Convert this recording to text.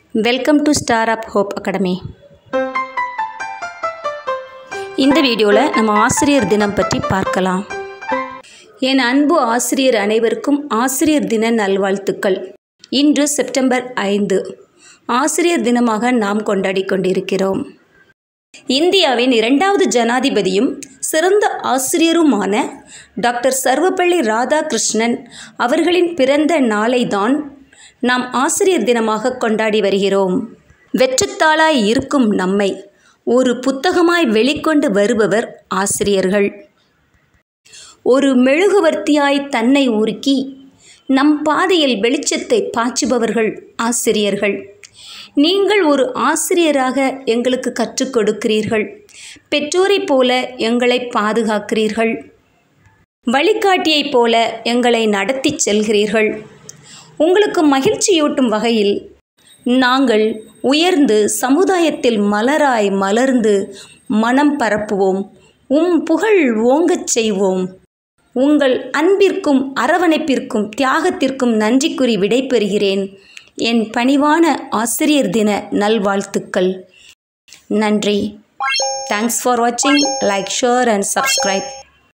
welcome to star up hope academy இந்த வீடியோவில் நம்ம ஆசிரியர் தினம் பற்றி பார்க்கலாம் என் அன்பு ஆசிரியர் அனைவருக்கும் ஆசிரியர் தின நல்வாழ்த்துக்கள் இன்று செப்டம்பர் ஐந்து ஆசிரியர் தினமாக நாம் கொண்டாடி கொண்டிருக்கிறோம் இந்தியாவின் இரண்டாவது ஜனாதிபதியும் சிறந்த ஆசிரியருமான டாக்டர் சர்வப்பள்ளி ராதாகிருஷ்ணன் அவர்களின் பிறந்த நாளைதான் நாம் ஆசிரியர் தினமாக கொண்டாடி வருகிறோம் வெற்றுத்தாளாய் இருக்கும் நம்மை ஒரு புத்தகமாய் வெளிக்கொண்டு வருபவர் ஆசிரியர்கள் ஒரு மெழுகுவர்த்தியாய் தன்னை உருக்கி நம் பாதையில் வெளிச்சத்தை பாய்ச்சுபவர்கள் ஆசிரியர்கள் நீங்கள் ஒரு ஆசிரியராக எங்களுக்கு கற்றுக் கொடுக்கிறீர்கள் பெற்றோரைப் போல எங்களை பாதுகாக்கிறீர்கள் வழிகாட்டியைப் போல எங்களை நடத்திச் செல்கிறீர்கள் உங்களுக்கு மகிழ்ச்சியூட்டும் வகையில் நாங்கள் உயர்ந்து சமுதாயத்தில் மலராய் மலர்ந்து மனம் பரப்புவோம் உம் புகழ் ஓங்கச் செய்வோம் உங்கள் அன்பிற்கும் அரவணைப்பிற்கும் தியாகத்திற்கும் நன்றி கூறி விடைபெறுகிறேன் என் பணிவான ஆசிரியர் தின நல்வாழ்த்துக்கள் நன்றி தேங்க்ஸ் ஃபார் வாட்சிங் லைக் ஷேர் அண்ட் சப்ஸ்கிரைப்